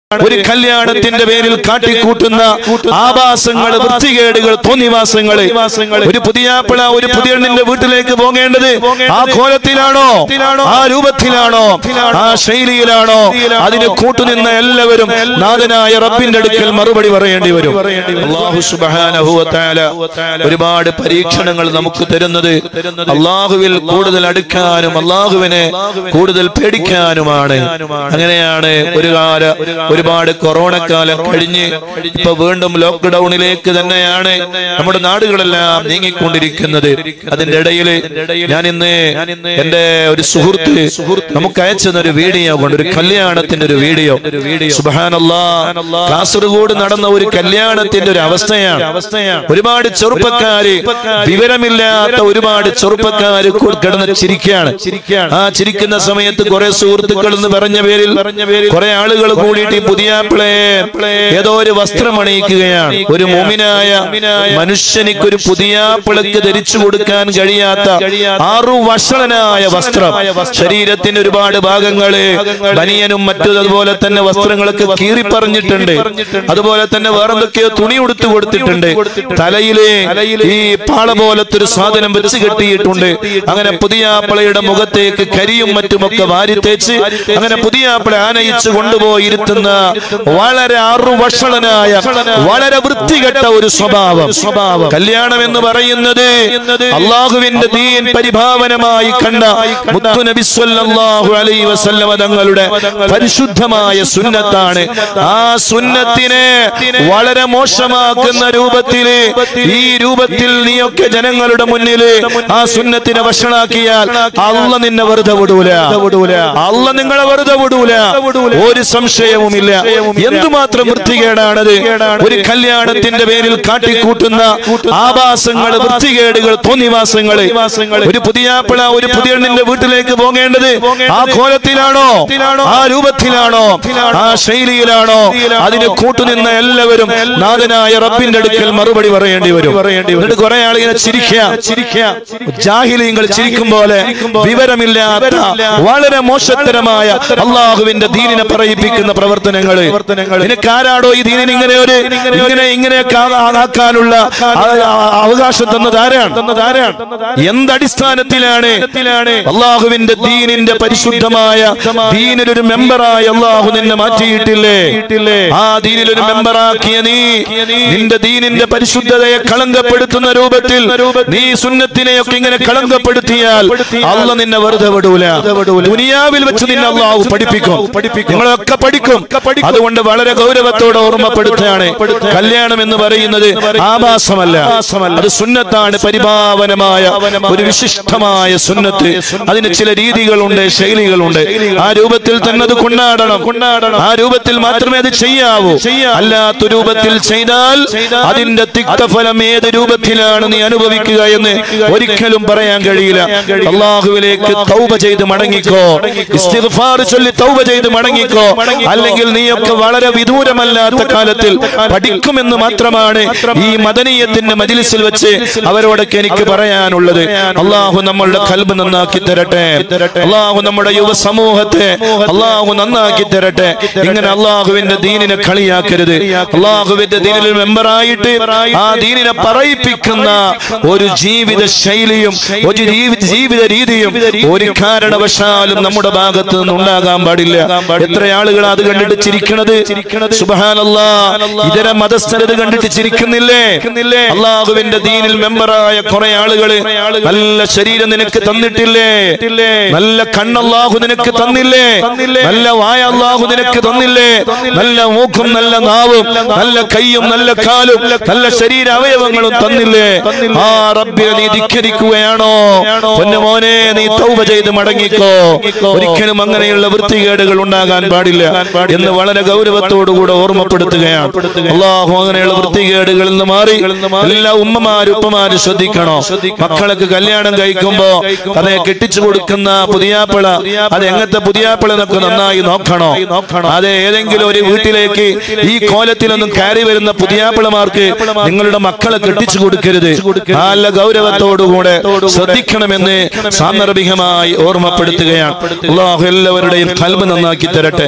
ഒരു കല്യാണത്തിന്റെ പേരിൽ കാട്ടിക്കൂട്ടുന്ന ആഭാസങ്ങൾ വൃത്തികേടുകൾ തോന്നിവാസങ്ങൾ ഒരു പുതിയാപ്പിള ഒരു പുതിയണ്ണിന്റെ വീട്ടിലേക്ക് പോകേണ്ടത് ആ കോലത്തിലാണോ ആ രൂപത്തിലാണോ ആ ശൈലിയിലാണോ അതിന് കൂട്ടുനിന്ന എല്ലാവരും നാഥനായ റബ്ബിന്റെ അടുക്കൽ മറുപടി പറയേണ്ടി വരും അള്ളാഹു സുബ്ഹാനഹു വ തആല ഒരുപാട് പരീക്ഷണങ്ങൾ നമുക്ക് തരുന്നത് അള്ളാഹുവിൽ കൂടുതൽ അടുക്കാനും അള്ളാഹുവിനെ കൂടുതൽ പേടിക്കാനുമാണ് അങ്ങനെയാണ് ഒരു കാല ഒരുപാട് കൊറോണ കാലം കഴിഞ്ഞ് ഇപ്പൊ വീണ്ടും ലോക്ക്ഡൌണിലേക്ക് തന്നെയാണ് നമ്മുടെ നാടുകളെല്ലാം നീങ്ങിക്കൊണ്ടിരിക്കുന്നത് അതിന്റെ ഇടയിൽ ഞാൻ ഇന്ന് എന്റെ ഒരു സുഹൃത്ത് നമുക്ക് അയച്ചെന്ന ഒരു വീഡിയോ കൊണ്ട് ഒരു കല്യാണത്തിന്റെ ഒരു വീഡിയോ സുബാനല്ലാ കാസർഗോഡ് നടന്ന ഒരു കല്യാണത്തിന്റെ ഒരു അവസ്ഥയാണ് ഒരുപാട് ചെറുപ്പക്കാര് വിവരമില്ലാത്ത ഒരുപാട് ചെറുപ്പക്കാര് കു- കിടന്ന് ചിരിക്കാണ് ആ ചിരിക്കുന്ന സമയത്ത് കുറെ സുഹൃത്തുക്കൾ എന്ന് പറഞ്ഞ പേരിൽ കുറെ ആളുകൾ കൂടിയിട്ട് ഈ പുതിയാപ്പിളെ ഏതോ ഒരു വസ്ത്രം അണിയിക്കുകയാണ് ഒരു മോമിനായ മനുഷ്യനിക്ക് ഒരു പുതിയാപ്പിളക്ക് ധരിച്ചു കൊടുക്കാൻ കഴിയാത്ത ആറു വഷളനായ വസ്ത്രം ശരീരത്തിന്റെ ഒരുപാട് ഭാഗങ്ങള് ബനിയനും മറ്റതുപോലെ തന്നെ വസ്ത്രങ്ങളൊക്കെ കീറി പറഞ്ഞിട്ടുണ്ട് അതുപോലെ തന്നെ വേറെന്തൊക്കെയോ തുണി ഉടുത്തു കൊടുത്തിട്ടുണ്ട് തലയിലെ ഈ പാള പോലത്തെ ഒരു സാധനം വെച്ച് കെട്ടിയിട്ടുണ്ട് അങ്ങനെ പുതിയാപ്പിളയുടെ മുഖത്തേക്ക് കരിയും മറ്റുമൊക്കെ വാരിത്തേച്ച് അങ്ങനെ പുതിയാപ്പിള ആനയിച്ച് കൊണ്ടുപോയി ഇരുത്തുന്ന വളരെ അറുവഷളനായ വളരെ വൃത്തികെട്ട ഒരു സ്വഭാവം സ്വഭാവം കല്യാണം എന്ന് പറയുന്നത് അള്ളാഹുവിന്റെ ദീൻ പരിഭാവനമായി കണ്ട മുത്തുനബി സ്വല്ലല്ലാഹു അലൈഹി വസല്ലമ തങ്ങളുടെ പരിശുദ്ധമായ സുന്നത്താണ് ആ സുന്നത്തിനെ വളരെ മോശമാക്കുന്ന രൂപത്തില് ഈ രൂപത്തിൽ നീയൊക്കെ ജനങ്ങളുടെ മുന്നില് ആ സുന്നത്തിനെ വഷളാക്കിയാൽ അള്ള നിന്നെ വെറുതെ വിടൂല അള്ള നിങ്ങളെ വെറുതെ വിടൂല ഒരു സംശയവുമില്ല എന്തുമാത്രം വൃത്തികേടാണത് ഒരു കല്യാണത്തിന്റെ പേരിൽ കാട്ടിക്കൂട്ടുന്ന ആഭാസങ്ങൾ വൃത്തികേടുകൾ തോന്നിവാസങ്ങൾ ഒരു പുതിയാപ്പിള ഒരു പുതിയണ്ണിന്റെ വീട്ടിലേക്ക് പോകേണ്ടത് ആ കോലത്തിലാണോ ആ രൂപത്തിലാണോ ആ ശൈലിയിലാണോ അതിന് കൂട്ടുനിന്ന എല്ലാവരും നാഥനായ റബ്ബിന്റെ അടുക്കൽ മറുപടി പറയേണ്ടി വരും എന്നിട്ട് കുറെ ആളിങ്ങനെ ചിരിക്കുക ചിരിക്കുക ജാഹിലിങ്ങൾ ചിരിക്കും പോലെ വിവരമില്ലാത്ത വളരെ മോശത്തരമായ അള്ളാഹുവിന്റെ ദീനിനെ പറയിപ്പിക്കുന്ന പ്രവർത്തനങ്ങൾ നിനക്ക് ആരാടോ ഈ ദീനിന് ഇങ്ങനെ ഒരു ഇങ്ങനെ ഇങ്ങനെയൊക്കെ ആ- ആക്കാനുള്ള ആ- ആ- അവകാശം തന്നത് ആരാണ് തന്നത് ആരാണ് എന്തടിസ്ഥാനത്തിലാണ് അള്ളാഹുവിന്റെ ദീനിന്റെ പരിശുദ്ധമായ ദീനിലൊരു മെമ്പറായി അള്ളാഹു നിന്നെ മാറ്റിയിട്ടില്ലേ ആ ദീനിലൊരു മെമ്പറാക്കിയ നീ നിന്റെ ദീനിന്റെ പരിശുദ്ധതയെ കളങ്കപ്പെടുത്തുന്ന രൂപത്തിൽ നീ സുന്നത്തിനെയൊക്കെ ഇങ്ങനെ കളങ്കപ്പെടുത്തിയാൽ അള്ള നിന്നെ വെറുതെ വിടൂല ദുനിയാവിൽ വെച്ച് നിന്നെ അള്ളാഹു പഠിപ്പിക്കും നിങ്ങളൊക്കെ പഠിക്കും അതുകൊണ്ട് വളരെ ഗൗരവത്തോടെ ഓർമ്മപ്പെടുത്തുകയാണ് കല്യാണം എന്ന് പറയുന്നത് ആഭാസമല്ല അത് സുന്നത്താണ് പരിഭാവനമായ ഒരു വിശിഷ്ടമായ സുന്നത്ത് അതിന് ചില രീതികളുണ്ട് ശൈലികളുണ്ട് ആ രൂപത്തിൽ തന്നെ അത് കൊണ്ടാടണം കൊണ്ടാടണം ആ രൂപത്തിൽ മാത്രമേ അത് ചെയ്യാവൂ അല്ലാത്ത രൂപത്തിൽ ചെയ്താൽ അതിന്റെ തിക്തഫലം ഏത് രൂപത്തിലാണ് നീ അനുഭവിക്കുക എന്ന് ഒരിക്കലും പറയാൻ കഴിയില്ല അള്ളാഹുവിലേക്ക് തൗബ ചെയ്ത് മടങ്ങിക്കോ ഇസ്തിഗ്ഫാർ ചൊല്ലി തൗബ ചെയ്ത് മടങ്ങിക്കോ അല്ലെങ്കിൽ നീയൊക്കെ വളരെ വിദൂരമല്ലാത്ത കാലത്തിൽ പഠിക്കുമെന്ന് മാത്രമാണ് ഈ മദനീയത്തിന്റെ മജിലിസിൽ വെച്ച് അവരോടൊക്കെ എനിക്ക് പറയാനുള്ളത് അള്ളാഹു നമ്മളുടെ കൽബ് നന്നാക്കി തരട്ടെ അള്ളാഹു നമ്മുടെ യുവ സമൂഹത്തെ അള്ളാഹു നന്നാക്കി തരട്ടെ ഇങ്ങനെ അള്ളാഹുവിന്റെ ദീനിനെ കളിയാക്കരുത് അള്ളാഹുവിന്റെ ദീനിൽ മെമ്പറായിട്ട് ആ ദീനിനെ പറയിപ്പിക്കുന്ന ഒരു ജീവിത ശൈലിയും ഒരു ജീവി- ജീവിത രീതിയും ഒരു കാരണവശാലും നമ്മുടെ ഭാഗത്ത് നിന്ന് ഉണ്ടാകാൻ പാടില്ല എത്ര ആളുകൾ അത് കണ്ടിട്ട് ചിരിക്കണത് സുബഹാനല്ലാ ഇതര മതസ്ഥരത് കണ്ടിട്ട് ചിരിക്കുന്നില്ലേ അള്ളാഹുവിന്റെ ദീനിൽ മെമ്പറായ കുറെ ആളുകള് നല്ല ശരീരം നിനക്ക് തന്നിട്ടില്ലേ നല്ല കണ്ണല്ലാഹു നിനക്ക് തന്നില്ലേ നല്ല വായ അള്ളാഹു നിനക്ക് തന്നില്ലേ നല്ല മൂക്കും നല്ല നാവും നല്ല കൈയും നല്ല കാലും നല്ല ശരീര അവയവങ്ങളും തന്നില്ലേ ആ റബ്ബിനെ നീ ധിക്കരിക്കുകയാണോ പൊന്നുമോനെ നീ തൗബ ചെയ്ത് മടങ്ങിക്കോ ഒരിക്കലും അങ്ങനെയുള്ള വൃത്തികേടുകൾ ഉണ്ടാകാൻ പാടില്ല എന്ന് വളരെ ഗൗരവത്തോടുകൂടെ ഓർമ്മപ്പെടുത്തുകയാണ് അള്ളാഹു അങ്ങനെയുള്ള വൃത്തികേടുകളിൽ നിന്ന് മാറി എല്ലാ ഉമ്മമാരും ഉപ്പമാരും ശ്രദ്ധിക്കണോ മക്കളൊക്കെ കല്യാണം കഴിക്കുമ്പോ അതെ കെട്ടിച്ചു കൊടുക്കുന്ന പുതിയാപ്പിള അത് എങ്ങനത്തെ പുതിയാപ്പിള എന്നൊക്കെ നന്നായി നോക്കണോ അതെ ഏതെങ്കിലും ഒരു വീട്ടിലേക്ക് ഈ കോലത്തിലൊന്നും കയറി വരുന്ന പുതിയാപ്പിളമാർക്ക് നിങ്ങളുടെ മക്കളെ കെട്ടിച്ചു കൊടുക്കരുത് നല്ല ഗൗരവത്തോടുകൂടെ ശ്രദ്ധിക്കണമെന്ന് സാന്ദർഭികമായി ഓർമ്മപ്പെടുത്തുകയാണ് അള്ളാഹു എല്ലാവരുടെയും കൽബ് നന്നാക്കി തരട്ടെ